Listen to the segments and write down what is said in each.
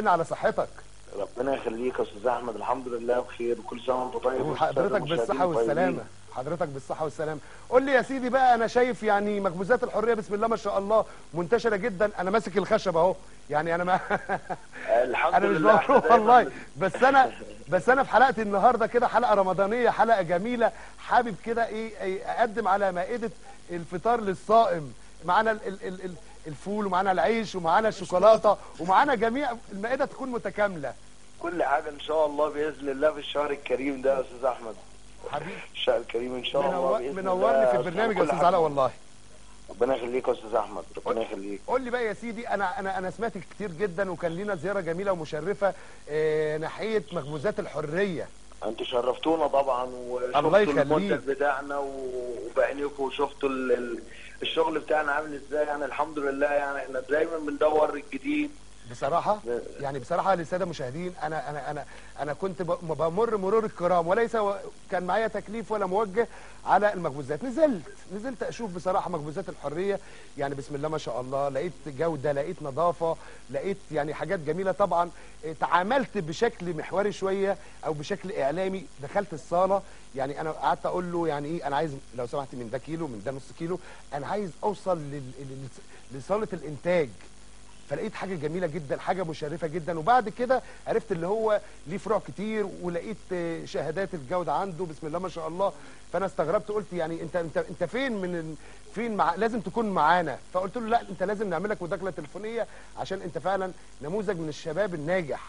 على صحتك ربنا يخليك يا استاذ احمد الحمد لله بخير وكل سنه وانت طيب وحضرتك بالصحه والسلامه حضرتك بالصحه والسلامه قول لي يا سيدي بقى انا شايف يعني مخبوزات الحريه بسم الله ما شاء الله منتشره جدا انا ماسك الخشب اهو يعني انا ما الحمد انا مش لله بقول إحنا دايماً والله بس انا بس انا في حلقه النهارده كده حلقه رمضانيه حلقه جميله حابب كده ايه إيه اقدم على مائده الفطار للصائم معانا ال- ال- ال- ال- الفول ومعانا العيش ومعانا الشوكولاته ومعانا جميع المائده تكون متكامله كل حاجه ان شاء الله باذن الله في الشهر الكريم ده يا استاذ احمد حبيبي الشهر الكريم ان شاء الله منور- باذن منورني الله في البرنامج يا كل استاذ حاجة. علاء والله ربنا يخليك يا استاذ احمد ربنا يخليك قول لي بقى يا سيدي انا انا انا سمعت كتير جدا وكان لينا زياره جميله ومشرفه آه، ناحيه مخبوزات الحريه انتوا شرفتونا طبعا وشفتوا الله يخليك. المنتج بتاعنا وبعينيكم وشفتوا ال- ال- الشغل بتاعنا عامل ازاي يعني الحمد لله يعني احنا دايما بندور الجديد بصراحه يعني بصراحه للساده المشاهدين انا انا انا انا كنت ب- بمر مرور الكرام وليس و- كان معايا تكليف ولا موجه على المخبوزات نزلت نزلت اشوف بصراحه مخبوزات الحريه يعني بسم الله ما شاء الله لقيت جوده لقيت نظافه لقيت يعني حاجات جميله طبعا إيه، تعاملت بشكل محوري شويه او بشكل اعلامي دخلت الصاله يعني انا قعدت اقول له يعني ايه انا عايز لو سمحت من ده كيلو من ده نص كيلو انا عايز اوصل لل- لل- لصاله الانتاج فلقيت حاجه جميله جدا حاجه مشرفه جدا وبعد كده عرفت اللي هو ليه فروع كتير ولقيت آه، شهادات الجوده عنده بسم الله ما شاء الله فانا استغربت قلت يعني انت انت انت فين من ال- فين مع لازم تكون معانا فقلت له لا انت لازم نعمل لك مداخله تليفونيه عشان انت فعلا نموذج من الشباب الناجح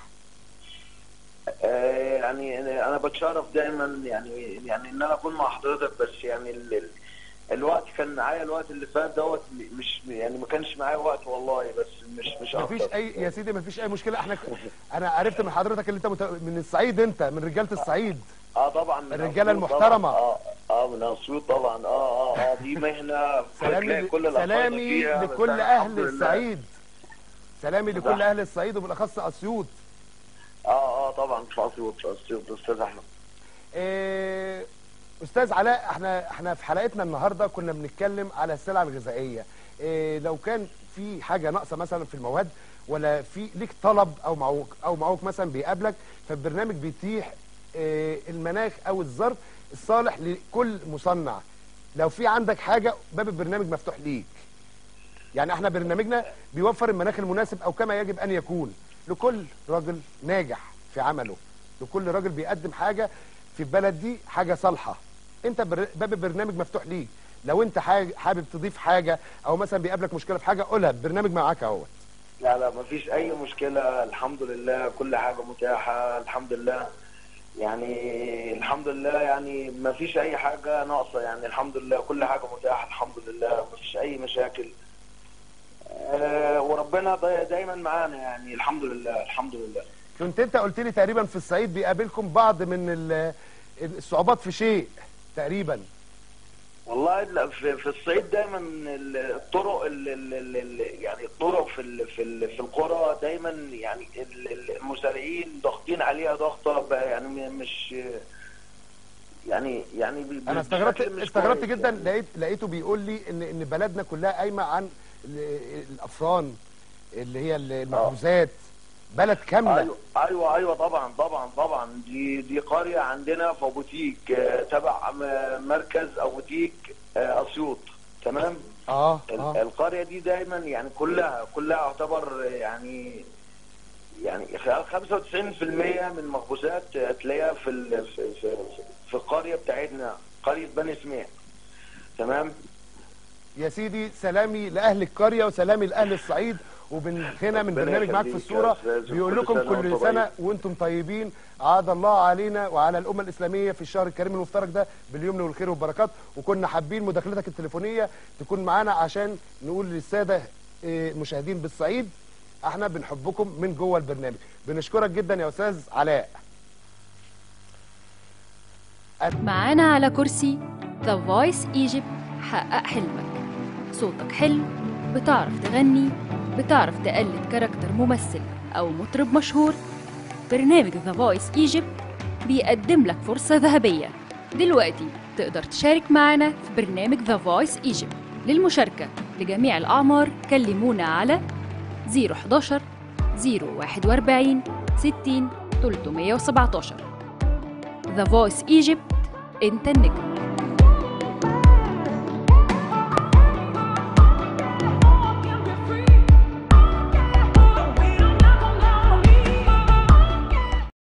آه، يعني أنا- انا بتشرف دايما يعني يعني ان انا اكون مع حضرتك بس يعني ال ال الوقت كان معايا الوقت اللي فات دوت مش يعني ما كانش معايا وقت والله بس مش مش مفيش اكتر اي يا سيدي مفيش اي مشكله احنا انا عرفت من حضرتك اللي انت مت... من الصعيد انت من رجاله الصعيد اه طبعا من الرجالة أسيوط المحترمة. طبعاً. اه اه من اسيوط طبعا اه اه اه دي مهنه سلامي بتلاقي كل الأفراد سلامي فيها، بس لكل أنا الحمد اهل لله. الصعيد سلامي لكل صح. اهل الصعيد وبالاخص اسيوط اه اه طبعا في اسيوط في اسيوط استاذ احمد إيه، استاذ علاء احنا احنا في حلقتنا النهارده كنا بنتكلم على السلع الغذائيه إيه، لو كان في حاجه ناقصه مثلا في المواد ولا في ليك طلب او معوق او معوق مثلا بيقابلك فالبرنامج بيتيح إيه، المناخ او الظرف الصالح لكل مصنع لو في عندك حاجه باب البرنامج مفتوح ليك يعني احنا برنامجنا بيوفر المناخ المناسب او كما يجب ان يكون لكل راجل ناجح في عمله لكل راجل بيقدم حاجه في البلد دي حاجه صالحه انت بر- باب البرنامج مفتوح ليك لو انت حاجة حابب تضيف حاجه او مثلا بيقابلك مشكله في حاجه قولها البرنامج معاك اهوت لا لا ما فيش اي مشكله الحمد لله كل حاجه متاحه الحمد لله يعني الحمد لله يعني ما فيش اي حاجه ناقصه يعني الحمد لله كل حاجه متاحه الحمد لله ما فيش اي مشاكل آه وربنا دا- دايما معانا يعني الحمد لله الحمد لله كنت انت قلت لي تقريبا في الصعيد بيقابلكم بعض من ال- الصعوبات في شيء تقريبا والله لا، في, في الصعيد دايما ال- الطرق ال ال ال ال يعني الطرق في ال في ال في القرى دايما يعني ال- ال- المزارعين ضاغطين عليها ضغطه بقى يعني م- مش يعني يعني ب- انا بشكل استغربت مش استغربت كويس جدا يعني. لقيت لقيته بيقول لي ان ان بلدنا كلها قايمه عن ال- الافران اللي هي المخبوزات بلد كامله ايوه ايوه ايوه طبعا طبعا طبعا دي دي قريه عندنا في بوتيك آه، تبع م- مركز او بوتيك آه، اسيوط تمام اه ال- اه القريه دي دايما يعني كلها كلها يعتبر يعني يعني 95% من مخبوزات تلاقيها في ال- في في, في القريه بتاعتنا قريه بني سميع تمام يا سيدي سلامي لاهل القريه وسلامي لاهل الصعيد ومن هنا من ربنا برنامج معاك في يخليك يا الصوره أستاذ، بيقول وكل لكم سنة كل وأنتم سنه طيبين. وانتم طيبين عاد الله علينا وعلى الامه الاسلاميه في الشهر الكريم المفترج ده باليمن والخير والبركات وكنا حابين مداخلتك التليفونيه تكون معانا عشان نقول للساده إيه، مشاهدين بالصعيد احنا بنحبكم من جوه البرنامج بنشكرك جدا يا استاذ علاء معانا على كرسي The Voice Egypt حقق حلمك صوتك حلو بتعرف تغني بتعرف تقلد كاركتر ممثل أو مطرب مشهور برنامج The Voice Egypt بيقدم لك فرصة ذهبية دلوقتي تقدر تشارك معنا في برنامج The Voice Egypt للمشاركة لجميع الأعمار كلمونا على 011 041 60 317 The Voice Egypt انت النجم